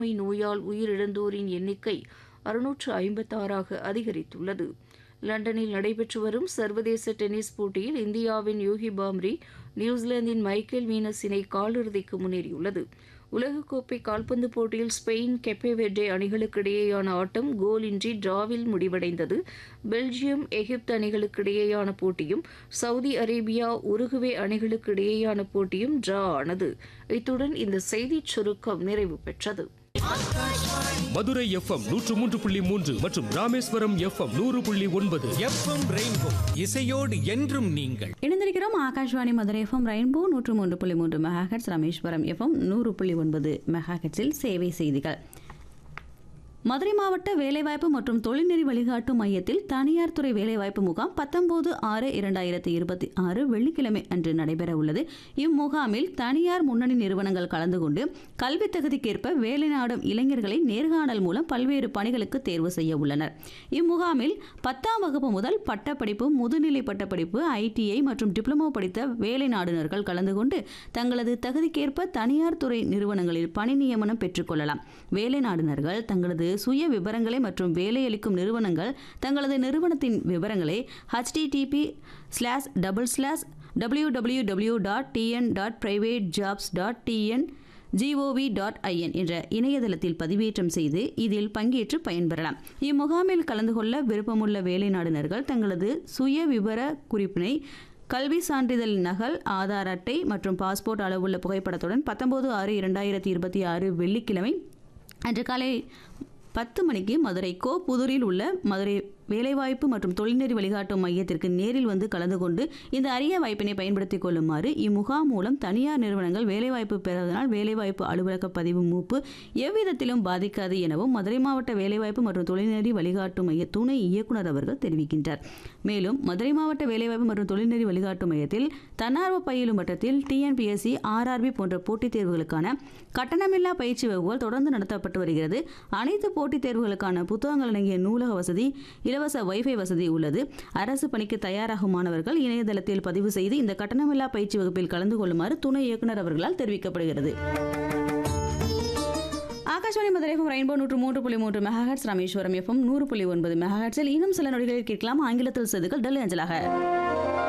நோய் நோயால் உயிரிழந்தோரின் எண்ணிக்கை அறுநூற்று ஐம்பத்தாறாக அதிகரித்துள்ளது லண்டனில் நடைபெற்று வரும் சர்வதேச டென்னிஸ் போட்டியில் இந்தியாவின் யூகி பாம்ரி நியூசிலாந்தின் மைக்கேல் வீனஸ் இணை காலிறுதிக்கு முன்னேறியுள்ளது உலகக்கோப்பை கால்பந்து போட்டியில் ஸ்பெயின் கெப்பேவெர்டே அணிகளுக்கிடையேயான ஆட்டம் கோலின்றி டிராவில் முடிவடைந்தது பெல்ஜியம் எகிப்து அணிகளுக்கிடையேயான போட்டியும் சவுதி அரேபியா உருகுவே அணிகளுக்கிடையேயான போட்டியும் டிரா ஆனது இத்துடன் இந்த செய்திச் சுருக்கம் நிறைவு பெற்றது மதுரை எஃப்எம் நூற்று மூன்று புள்ளி மூன்று மற்றும் ராமேஸ்வரம் எஃப்எம் நூறு புள்ளி ஒன்பது எஃப்எம் ரெயின்போ இசையோடு என்றும் நீங்கள் இணைந்திருக்கிறோம் ஆகாஷ்வாணி மதுரை எஃப்எம் ரெயின்போ நூற்று மூன்று புள்ளி மூன்று மெகாஹெட்ஸ் ராமேஸ்வரம் எஃப்எம் நூறு புள்ளி ஒன்பது மெகாஹெட்ஸில் சேவை செய்திகள் மதுரை மாவட்ட வேலைவாய்ப்பு மற்றும் தொழில்நெறி வழிகாட்டு மையத்தில் தனியார் துறை வேலைவாய்ப்பு முகாம் பத்தொன்பது ஆறு இரண்டாயிரத்தி இருபத்தி ஆறு வெள்ளிக்கிழமை அன்று நடைபெற உள்ளது இம்முகாமில் தனியார் முன்னணி நிறுவனங்கள் கலந்து கொண்டு கல்வி தகுதிக்கேற்ப வேலை நாடும் இளைஞர்களை நேர்காணல் மூலம் பல்வேறு பணிகளுக்கு தேர்வு செய்ய உள்ளனர் இம்முகாமில் பத்தாம் வகுப்பு முதல் பட்டப்படிப்பு முதுநிலை பட்டப்படிப்பு ஐடிஐ மற்றும் டிப்ளமோ படித்த வேலை நாடுனர்கள் கலந்து கொண்டு தங்களது தகுதிக்கேற்ப தனியார் துறை நிறுவனங்களில் பணி நியமனம் பெற்றுக்கொள்ளலாம் வேலை நாடுனர்கள் தங்களது சுய விவரங்களை மற்றும் வேலையளிக்கும் நிறுவனங்கள் தங்களது நிறுவனத்தின் விவரங்களை HTTP slash double slash W W W dot TN dot private jobs dot TN GOV dot IN என்ற இணையதளத்தில் பதிவேற்றம் செய்து இதில் பங்கேற்று பயன்பெறலாம் இம்முகாமில் கலந்து கொள்ள விருப்பமுள்ள வேலை நாடுனர்கள் தங்களது சுய விவர குறிப்பினை கல்வி சான்றிதழ் நகல் ஆதார் அட்டை மற்றும் பாஸ்போர்ட் அளவுள்ள புகைப்படத்துடன் பத்தொன்பது ஆறு இரண்டாயிரத்தி இருபத்தி ஆறு வெள்ளிக்கிழமை அன்று காலை பத்து மணிக்கு மதுரை கோ புதூரில் உள்ள மதுரை வேலைவாய்ப்பு மற்றும் தொழில்நெறி வழிகாட்டும் மையத்திற்கு நேரில் வந்து கலந்து கொண்டு இந்த அரிய வாய்ப்பினை பயன்படுத்திக் கொள்ளுமாறு இம்முகாம் மூலம் தனியார் நிறுவனங்கள் வேலைவாய்ப்பு பெறுவதனால் வேலைவாய்ப்பு அலுவலக பதிவு மூப்பு எவ்விதத்திலும் பாதிக்காது எனவும் மதுரை மாவட்ட வேலைவாய்ப்பு மற்றும் தொழில்நெறி வழிகாட்டும் மைய துணை இயக்குனர் அவர்கள் தெரிவிக்கின்றார் மேலும் மதுரை மாவட்ட வேலைவாய்ப்பு மற்றும் தொழில்நெறி வழிகாட்டும் மையத்தில் தன்னார்வ பயிலும் மட்டத்தில் டிஎன்பிஎஸ்சி ஆர்ஆர்பி போன்ற போட்டித் தேர்வுகளுக்கான கட்டணமில்லா பயிற்சி வகுப்புகள் தொடர்ந்து நடத்தப்பட்டு வருகிறது அனைத்து போட்டித் தேர்வுகளுக்கான புத்தகங்கள் அடங்கிய நூலக வசதி இலவச வைஃபை வசதி உள்ளது அரசு பணிக்கு தயாராகும் மாணவர்கள் இணையதளத்தில் பதிவு செய்து இந்த கட்டணமில்லா பயிற்சி வகுப்பில் கலந்து கொள்ளுமாறு துணை இயக்குனர் அவர்களால் தெரிவிக்கப்படுகிறது ஆகாஷ்வாணி மதுரை எஃப்எம் ரெயின்போ நூற்று மூன்று புள்ளி மூன்று மெகாஹெட்ஸ் ராமேஸ்வரம் எஃப்எம் நூறு புள்ளி ஒன்பது மெகாஹெட்ஸில் இன்னும் சில நொடிகளில் கேட்கலாம் ஆங்கிலத்தில் செய்திகள் டெல்லி அஞ்சலாக